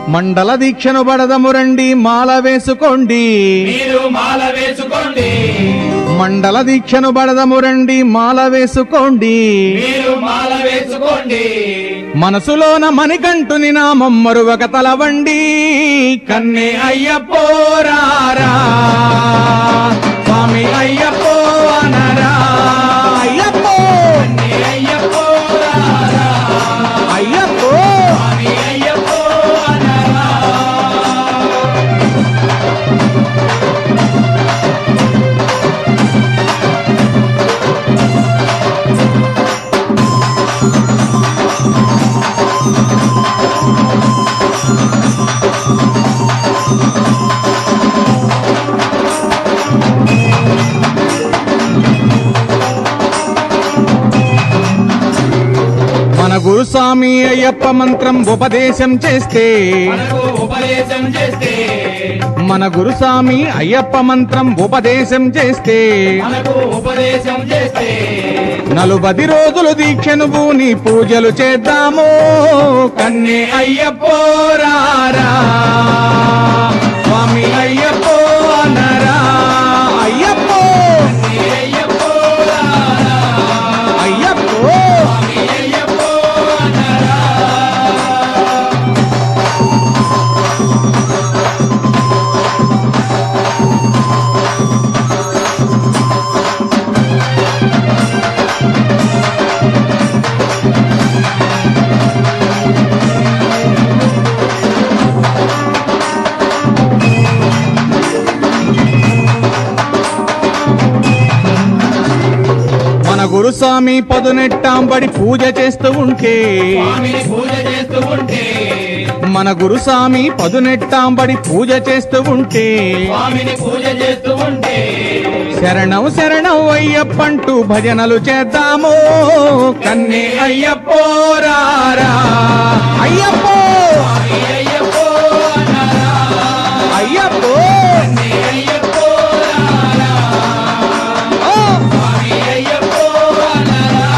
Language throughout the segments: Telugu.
మండల దీక్షను బడదము రండి మాల వేసుకోండి మీరు మాల వేసుకోండి మండల దీక్షను బడదము రండి మాల వేసుకోండి మీరు మాల వేసుకోండి మనసులోన మణికంఠుని నామం మరువక తలవండి కన్నే అయ్యపోరారా స్వామి అయ్యప్పో అనరా అయ్యప్పో నీ అయ్యప్పో రారా, అయ్యప్పో నీ అయ్యప్పో అనరా. మన గురుస్వామి అయ్యప్ప మంత్రం ఉపదేశం చేస్తే మనకు ఉపదేశం చేస్తే మన గురుస్వామి అయ్యప్ప మంత్రం ఉపదేశం చేస్తే మనకు ఉపదేశం చేస్తే నలుబది రోజులు దీక్షను పూని పూజలు చేద్దాము కన్నే అయ్యపోరారా స్వామి అయ్యప్పో అనరా అయ్యప్పో నీ అయ్యప్పో రారా, అయ్యప్పో నీ అయ్యప్పో అనరా. మన గురుస్వామి పదునెట్టాంబడి పూజ చేస్తూ ఉంటే స్వామిని పూజ చేస్తూ ఉంటే మన గురుస్వామి పదునెట్టాంబడి పూజ చేస్తూ ఉంటే స్వామిని పూజ చేస్తూ ఉంటే శరణం శరణం అయ్యప్పంటూ భజనలు చేద్దాము కన్నే అయ్యప్పోరారా అయ్యప్పో నీ అయ్యప్పో అనరా, అయ్యప్పో నీ అయ్యప్పో రారా, ఓ! నీ అయ్యప్పో అనరా.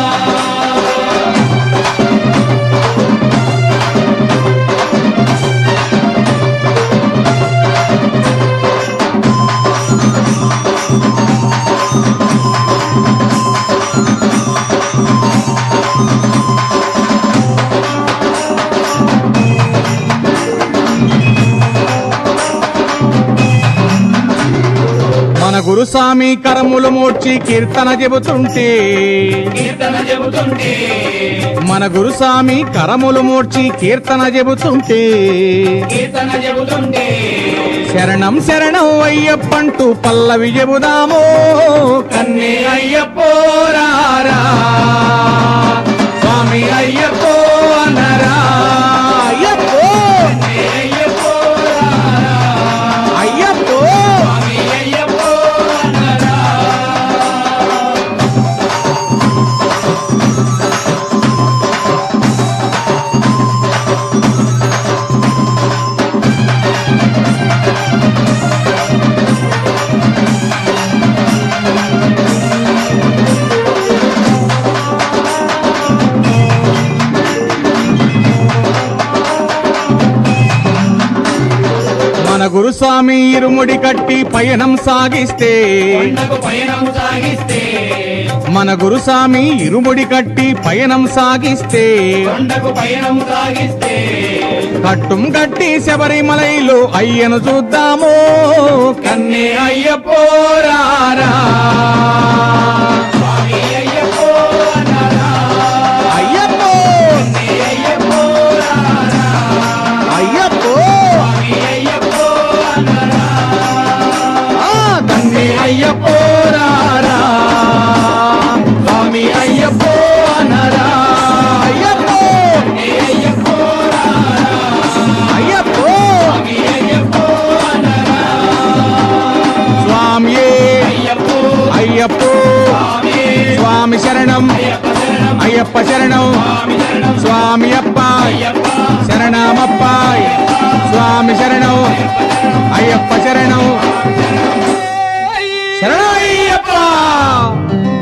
మన గురుస్వామి కరములు మోడ్చి కీర్తన చెబుతుంటే కీర్తన చెబుతుంటే మన గురుస్వామి కరములు మోడ్చి కీర్తన చెబుతుంటే కీర్తన చెబుతుంటే శరణం శరణం అయ్యప్పంటూ పల్లవి చెబుదాము కన్నే అయ్యప్పోరారా స్వామి అయ్యప్పో అనరా అయ్యప్పో నీ అయ్యప్పో రారా, అయ్యప్పో నీ అయ్యప్పో అనరా. మన గురుస్వామి ఇరుముడి కట్టి పయనం సాగిస్తే కొండకు పయనం సాగిస్తే మన గురుస్వామి ఇరుముడి కట్టి పయనం సాగిస్తే కొండకు పయనం సాగిస్తే కట్టుం కట్టి శబరిమలైలో అయ్యను చూద్దాము కన్నే అయ్యపోరారా స్వామి అయ్యప్పో అనరా, అయ్యప్పో నీ అయ్యప్పో రారా, అయ్యప్పో స్వామి అయ్యప్పో అనరా. ఆ, కన్నే అయ్యపోరారా స్వామి అయ్యప్పో అనరా అయ్యప్పో నీ అయ్యప్పో రారా, అయ్యప్పో స్వామి అయ్యప్పో అనరా. స్వామియే అయ్యప్పో అయ్యప్పో స్వామి స్వామి శరణం అయ్యప్ప శరణం అయ్యప్ప శరణం స్వామి శరణం స్వామి అప్ప అయ్యప్ప శరణమప్ప స్వామి శరణం అయ్యప్ప శరణం శరణయ్యప్ప